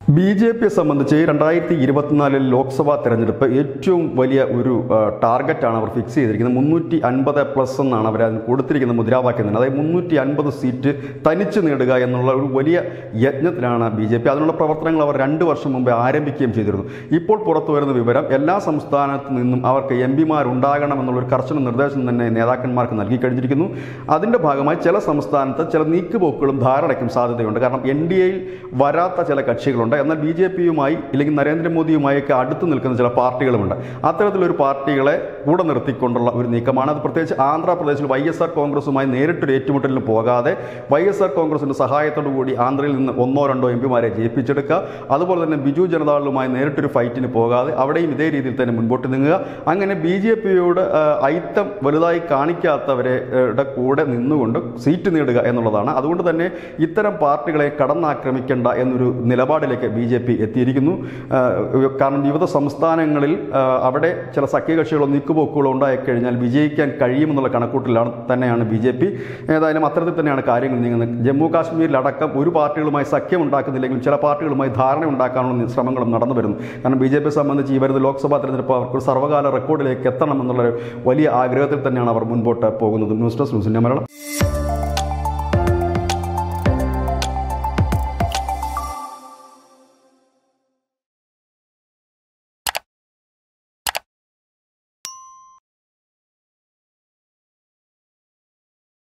B J പിയെ സംബന്ധിച്ച് രണ്ടായിരത്തി ഇരുപത്തിനാലിൽ ലോക്സഭാ തെരഞ്ഞെടുപ്പ് ഏറ്റവും വലിയ ഒരു ആ, ടാർഗറ്റാണ് അവർ ഫിക്സ് ചെയ്തിരിക്കുന്നത് മുന്നൂറ്റി അൻപത് പ്ലസ് എന്നാണ് അവർ അതിന് കൊടുത്തിരിക്കുന്ന മുദ്രാവാക്യം തന്നെ അതായത് മുന്നൂറ്റി അൻപത് സീറ്റ് തനിച്ച് നേടുക എന്നുള്ള ഒരു വലിയ യജ്ഞത്തിലാണ് ബി ജെ പി അതിനുള്ള പ്രവർത്തനങ്ങൾ അവർ രണ്ട് വർഷം മുമ്പേ ആരംഭിക്കുകയും ചെയ്തിരുന്നു ഇപ്പോൾ പുറത്തു വരുന്ന വിവരം എല്ലാ സംസ്ഥാനത്തു നിന്നും അവർക്ക് എം പിമാരുണ്ടാകണം എന്നുള്ളൊരു കർശന നിർദ്ദേശം തന്നെ നേതാക്കന്മാർക്ക് നൽകി കഴിഞ്ഞിരിക്കുന്നു അതിൻ്റെ ഭാഗമായി ചില സംസ്ഥാനത്ത് ചില നീക്കുപോക്കുകളും ധാരണയ്ക്കും സാധ്യതയുണ്ട് കാരണം എൻ ഡി എയിൽ വരാത്ത ചില കക്ഷികളുണ്ട് എന്നാൽ ബി ജെ പിയുമായി ഇല്ലെങ്കിൽ നരേന്ദ്രമോദിയുമായൊക്കെ അടുത്ത് നിൽക്കുന്ന ചില പാർട്ടികളുമുണ്ട് അത്തരത്തിലൊരു പാർട്ടികളെ കൂടെ നിർത്തിക്കൊണ്ടുള്ള ഒരു നീക്കമാണ് അത് പ്രത്യേകിച്ച് ആന്ധ്രാപ്രദേശിൽ വൈ എസ് ആർ കോൺഗ്രസുമായി നേരിട്ടൊരു ഏറ്റുമുട്ടലിന് പോകാതെ വൈ എസ് ആർ കോൺഗ്രസിൻ്റെ സഹായത്തോടു കൂടി ആന്ധ്രയിൽ നിന്ന് ഒന്നോ രണ്ടോ എം പിമാരെ ജയിപ്പിച്ചെടുക്കുക അതുപോലെ തന്നെ ബിജു ജനതാദളുമായി നേരിട്ടൊരു ഫൈറ്റിന് പോകാതെ അവിടെയും ഇതേ രീതിയിൽ തന്നെ മുൻപോട്ട് നീങ്ങുക അങ്ങനെ ബി ജെ പിയോട് ഐത്തം വലുതായി കാണിക്കാത്തവരെ ഏഹ്, ടെ കൂടെ നിന്നുകൊണ്ട് സീറ്റ് നേടുക എന്നുള്ളതാണ് അതുകൊണ്ട് തന്നെ ഇത്തരം പാർട്ടികളെ കടന്നാക്രമിക്കേണ്ട എന്നൊരു നിലപാടിലേക്ക് ബി ജെ പി എത്തിയിരിക്കുന്നു ആഹ്, കാരണം വിവിധ സംസ്ഥാനങ്ങളിൽ ആഹ്, അവിടെ ചില സഖ്യകക്ഷികളോ നീക്കുപോക്കുകളോ ഉണ്ടായിക്കഴിഞ്ഞാൽ വിജയിക്കാൻ കഴിയുമെന്നുള്ള കണക്കൂട്ടലാണ് തന്നെയാണ് ബി ജെ പി ഏതായാലും അത്തരത്തിൽ തന്നെയാണ് കാര്യങ്ങൾ നീങ്ങുന്നത് ജമ്മു കാശ്മീരിലടക്കം ഒരു പാർട്ടികളുമായി സഖ്യം ഉണ്ടാക്കുന്നില്ലെങ്കിലും ചില പാർട്ടികളുമായി ധാരണ ഉണ്ടാക്കാനുള്ള ശ്രമങ്ങളും നടന്നു വരുന്നു കാരണം ബി ജെ പിയെ സംബന്ധിച്ച് ഈ വരുന്ന ലോക്സഭാ തെരഞ്ഞെടുപ്പ് അവർക്ക് ഒരു സർവ്വകാല റെക്കോർഡിലേക്ക് എത്തണം എന്നുള്ള ഒരു വലിയ ആഗ്രഹത്തിൽ തന്നെയാണ് അവർ മുൻപോട്ട് പോകുന്നത് ന്യൂസ് ഡെസ്ക് ന്യൂസിൻ്റെ മലയാളം